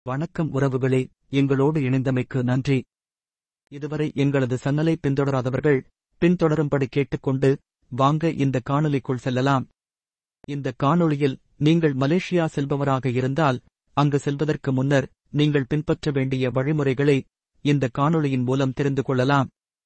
வணக்கம் உறவுகளே எங்களோடு இணைந்தமைக்கு நன்றி இதுவரை எங்களது சன்னலை பின்தொடராதவர்கள் பின்தொடரும்படி கேட்டுக்கொண்டு வாங்க இந்த காணொளிக்குள் செல்லலாம் இந்த காணொளியில் நீங்கள் மலேசியா செல்பவராக இருந்தால் அங்கு செல்வதற்கு முன்னர் நீங்கள் பின்பற்ற வேண்டிய வழிமுறைகளை இந்த காணொளியின் மூலம் தெரிந்து கொள்ளலாம்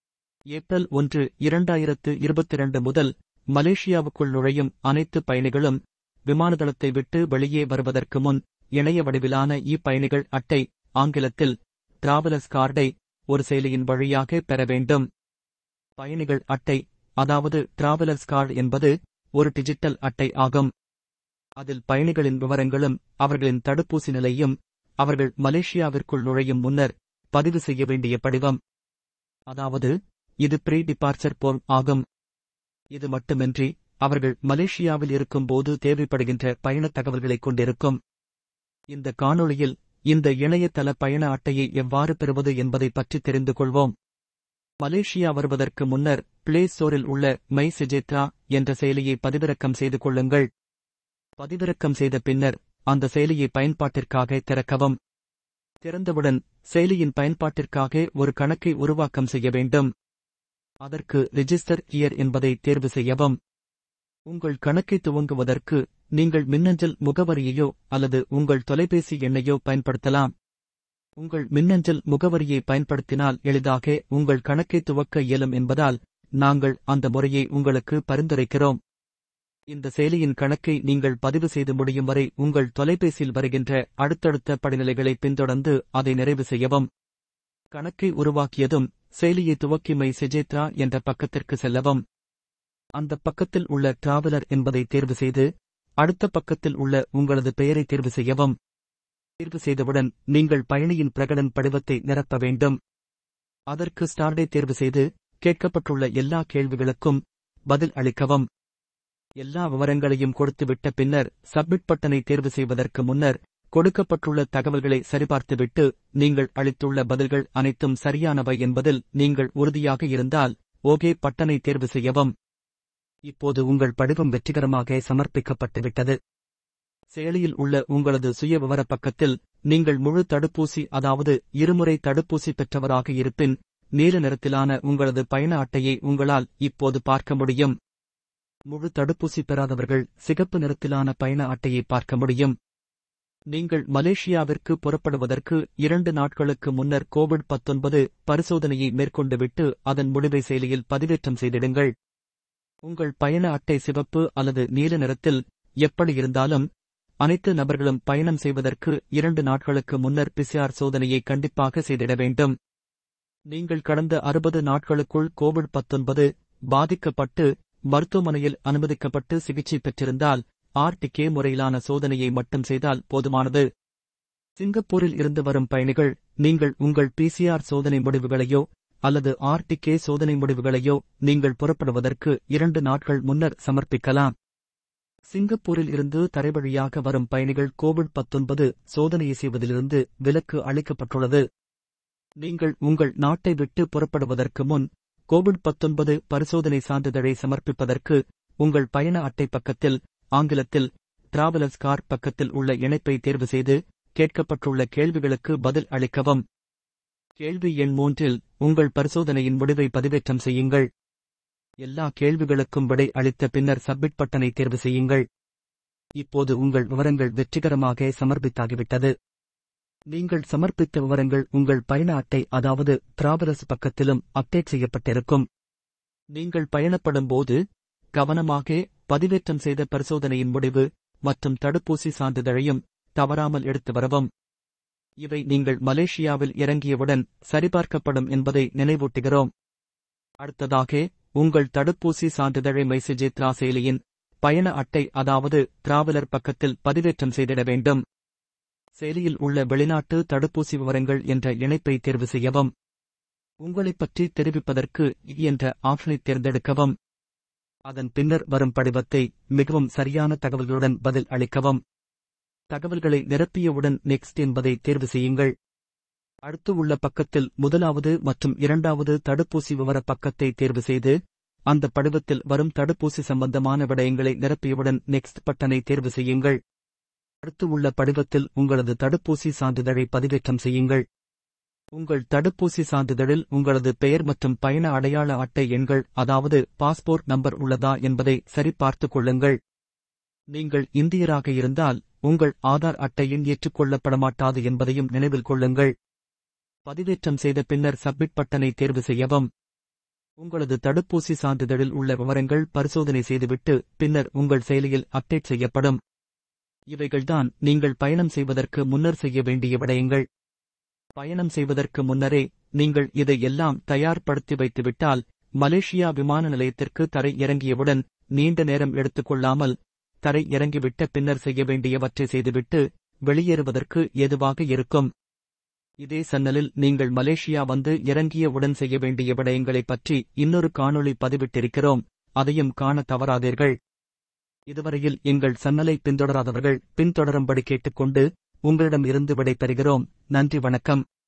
ஏப்ரல் ஒன்று இரண்டாயிரத்து இருபத்திரண்டு முதல் மலேசியாவுக்குள் நுழையும் அனைத்து பயணிகளும் விமானதளத்தை விட்டு வெளியே வருவதற்கு முன் இணைய வடிவிலான இ பயணிகள் அட்டை ஆங்கிலத்தில் டிராவலர்ஸ் கார்டை ஒரு செயலியின் வழியாக பெற வேண்டும் பயணிகள் அட்டை அதாவது டிராவலர்ஸ் கார்டு என்பது ஒரு டிஜிட்டல் அட்டை ஆகும் அதில் பயணிகளின் விவரங்களும் அவர்களின் தடுப்பூசி நிலையும் அவர்கள் மலேசியாவிற்குள் நுழையும் முன்னர் பதிவு செய்ய வேண்டிய படிவம் அதாவது இது ப்ரீ டிபார்ச்சர் போர்ம் ஆகும் இது மட்டுமின்றி அவர்கள் மலேசியாவில் இருக்கும்போது தேவைப்படுகின்ற பயணத் தகவல்களைக் கொண்டிருக்கும் இந்த காணொளியில் இந்த இணையதள பயண அட்டையை எவ்வாறு பெறுவது என்பதை பற்றி தெரிந்து கொள்வோம் மலேசியா வருவதற்கு முன்னர் பிளே ஸ்டோரில் உள்ள மை சிஜேத்ரா என்ற செயலியை பதிவிறக்கம் செய்து கொள்ளுங்கள் பதிவிறக்கம் செய்த பின்னர் அந்த செயலியை பயன்பாட்டிற்காக திறக்கவும் திறந்தவுடன் செயலியின் பயன்பாட்டிற்காக ஒரு கணக்கை உருவாக்கம் செய்ய வேண்டும் அதற்கு ரிஜிஸ்டர் இயர் என்பதை தேர்வு செய்யவும் உங்கள் கணக்கை துவங்குவதற்கு நீங்கள் மின்னஞ்சல் முகவரியையோ அல்லது உங்கள் தொலைபேசி எண்ணையோ பயன்படுத்தலாம் உங்கள் மின்னஞ்சல் முகவரியை பயன்படுத்தினால் எளிதாக உங்கள் கணக்கை துவக்க இயலும் என்பதால் நாங்கள் அந்த முறையை உங்களுக்கு பரிந்துரைக்கிறோம் இந்த செயலியின் கணக்கை நீங்கள் பதிவு செய்து முடியும் வரை உங்கள் தொலைபேசியில் வருகின்ற அடுத்தடுத்த படிநிலைகளை பின்தொடர்ந்து அதை நிறைவு செய்யவும் கணக்கை உருவாக்கியதும் செயலியை துவக்கி மை செஜேத்ரா என்ற பக்கத்திற்கு செல்லவும் அந்த பக்கத்தில் உள்ள டிராவலர் என்பதை தேர்வு செய்து அடுத்த பக்கத்தில் உள்ள உங்களது பெயரை தேர்வு செய்யவும் தேர்வு செய்தவுடன் நீங்கள் பயணியின் பிரகடன் படிவத்தை நிரப்ப வேண்டும் அதற்கு ஸ்டார்டை தேர்வு செய்து கேட்கப்பட்டுள்ள எல்லா கேள்விகளுக்கும் பதில் அளிக்கவும் எல்லா விவரங்களையும் கொடுத்துவிட்ட பின்னர் சப்மிட் பட்டனை தேர்வு செய்வதற்கு முன்னர் கொடுக்கப்பட்டுள்ள தகவல்களை சரிபார்த்துவிட்டு நீங்கள் அளித்துள்ள பதில்கள் அனைத்தும் சரியானவை என்பதில் நீங்கள் உறுதியாக இருந்தால் ஓகே பட்டனை தேர்வு செய்யவும் இப்போது உங்கள் படிவம் வெற்றிகரமாக சமர்ப்பிக்கப்பட்டுவிட்டது செயலியில் உள்ள உங்களது சுய விவர பக்கத்தில் நீங்கள் முழு தடுப்பூசி அதாவது இருமுறை தடுப்பூசி பெற்றவராக இருப்பின் நீல நிறத்திலான உங்களது பயண அட்டையை உங்களால் இப்போது பார்க்க முடியும் முழு தடுப்பூசி பெறாதவர்கள் சிகப்பு நிறத்திலான பயண அட்டையை பார்க்க முடியும் நீங்கள் மலேசியாவிற்கு புறப்படுவதற்கு இரண்டு நாட்களுக்கு முன்னர் கோவிட் பத்தொன்பது பரிசோதனையை மேற்கொண்டுவிட்டு அதன் முடிவை செயலியில் பதிவேற்றம் செய்திடுங்கள் உங்கள் பயண அட்டை சிவப்பு அல்லது நீல நிறத்தில் எப்படி இருந்தாலும் அனைத்து நபர்களும் பயணம் செய்வதற்கு இரண்டு நாட்களுக்கு முன்னர் பிசிஆர் சோதனையை கண்டிப்பாக செய்திட வேண்டும் நீங்கள் கடந்த அறுபது நாட்களுக்குள் கோவிட் பத்தொன்பது பாதிக்கப்பட்டு மருத்துவமனையில் அனுமதிக்கப்பட்டு சிகிச்சை பெற்றிருந்தால் ஆர்டிகே முறையிலான சோதனையை மட்டும் செய்தால் போதுமானது சிங்கப்பூரில் இருந்து வரும் பயணிகள் நீங்கள் உங்கள் பிசிஆர் சோதனை முடிவுகளையோ அல்லது ஆர்டிகே சோதனை முடிவுகளையோ நீங்கள் புறப்படுவதற்கு இரண்டு நாட்கள் முன்னர் சமர்ப்பிக்கலாம் சிங்கப்பூரில் இருந்து தரைவழியாக வரும் பயணிகள் கோவிட் பத்தொன்பது சோதனையை செய்வதிலிருந்து விலக்கு அளிக்கப்பட்டுள்ளது நீங்கள் உங்கள் நாட்டை விட்டு புறப்படுவதற்கு முன் கோவிட் பத்தொன்பது பரிசோதனை சான்றிதழை சமர்ப்பிப்பதற்கு உங்கள் பயண அட்டை பக்கத்தில் ஆங்கிலத்தில் டிராவலர்ஸ் கார்ட் பக்கத்தில் உள்ள இணைப்பை தேர்வு செய்து கேட்கப்பட்டுள்ள கேள்விகளுக்கு பதில் அளிக்கவும் கேள்வி எண் மூன்றில் உங்கள் பரிசோதனையின் முடிவை பதிவேற்றம் செய்யுங்கள் எல்லா கேள்விகளுக்கும் விடை அளித்த பின்னர் சப்மிட் பட்டனை தேர்வு செய்யுங்கள் இப்போது உங்கள் விவரங்கள் வெற்றிகரமாக சமர்ப்பித்தாகிவிட்டது நீங்கள் சமர்ப்பித்த விவரங்கள் உங்கள் பயண அட்டை அதாவது டிராவலர்ஸ் பக்கத்திலும் அப்டேட் செய்யப்பட்டிருக்கும் நீங்கள் பயணப்படும் போது கவனமாக பதிவேற்றம் செய்த பரிசோதனையின் முடிவு மற்றும் தடுப்பூசி சான்றிதழையும் தவறாமல் எடுத்து வரவும் இவை நீங்கள் மலேசியாவில் இறங்கியவுடன் சரிபார்க்கப்படும் என்பதை நினைவூட்டுகிறோம் அடுத்ததாக உங்கள் தடுப்பூசி சான்றிதழை மைசிஜேத்ரா செயலியின் பயண அட்டை அதாவது டிராவலர் பக்கத்தில் பதிவேற்றம் செய்திட வேண்டும் செயலியில் உள்ள வெளிநாட்டு தடுப்பூசி விவரங்கள் என்ற இணைப்பை தேர்வு செய்யவும் உங்களைப் பற்றி தெரிவிப்பதற்கு என்ற ஆப்ஷனை தேர்ந்தெடுக்கவும் அதன் பின்னர் வரும் படிவத்தை மிகவும் சரியான தகவல்களுடன் பதில் அளிக்கவும் தகவல்களை நிரப்பியவுடன் நெக்ஸ்ட் என்பதை தேர்வு செய்யுங்கள் அடுத்து உள்ள பக்கத்தில் முதலாவது மற்றும் இரண்டாவது தடுப்பூசி விவர பக்கத்தை தேர்வு செய்து அந்த படிவத்தில் வரும் தடுப்பூசி சம்பந்தமான விடயங்களை நிரப்பியவுடன் நெக்ஸ்ட் பட்டனை தேர்வு செய்யுங்கள் அடுத்து உள்ள படிவத்தில் உங்களது தடுப்பூசி சான்றிதழை பதிவேற்றம் செய்யுங்கள் உங்கள் தடுப்பூசி சான்றிதழில் உங்களது பெயர் மற்றும் பயண அடையாள அட்டை எண்கள் அதாவது பாஸ்போர்ட் நம்பர் உள்ளதா என்பதை சரிபார்த்துக் கொள்ளுங்கள் நீங்கள் இந்தியராக இருந்தால் உங்கள் ஆதார் அட்டை எண் ஏற்றுக்கொள்ளப்பட மாட்டாது என்பதையும் நினைவில் கொள்ளுங்கள் பதிவேற்றம் செய்த பின்னர் சப்மிட் பட்டனை தேர்வு செய்யவும் உங்களது தடுப்பூசி சான்றிதழில் உள்ள விவரங்கள் பரிசோதனை செய்துவிட்டு பின்னர் உங்கள் செயலியில் அப்டேட் செய்யப்படும் இவைகள்தான் நீங்கள் பயணம் செய்வதற்கு முன்னர் செய்ய வேண்டிய விடயங்கள் பயணம் செய்வதற்கு முன்னரே நீங்கள் இதை எல்லாம் தயார்படுத்தி வைத்துவிட்டால் மலேசியா விமான நிலையத்திற்கு தரை இறங்கியவுடன் நீண்ட நேரம் எடுத்துக்கொள்ளாமல் தரை இறங்கிவிட்ட பின்னர் செய்ய வேண்டியவற்றை செய்துவிட்டு வெளியேறுவதற்கு ஏதுவாக இருக்கும் இதே சன்னலில் நீங்கள் மலேசியா வந்து இறங்கியவுடன் செய்ய வேண்டிய விடயங்களைப் பற்றி இன்னொரு காணொளி பதிவிட்டிருக்கிறோம் அதையும் காண தவறாதீர்கள் இதுவரையில் எங்கள் சன்னலை பின்தொடராதவர்கள் பின்தொடரும்படி கேட்டுக்கொண்டு உங்களிடம் இருந்து விடை பெறுகிறோம் நன்றி வணக்கம்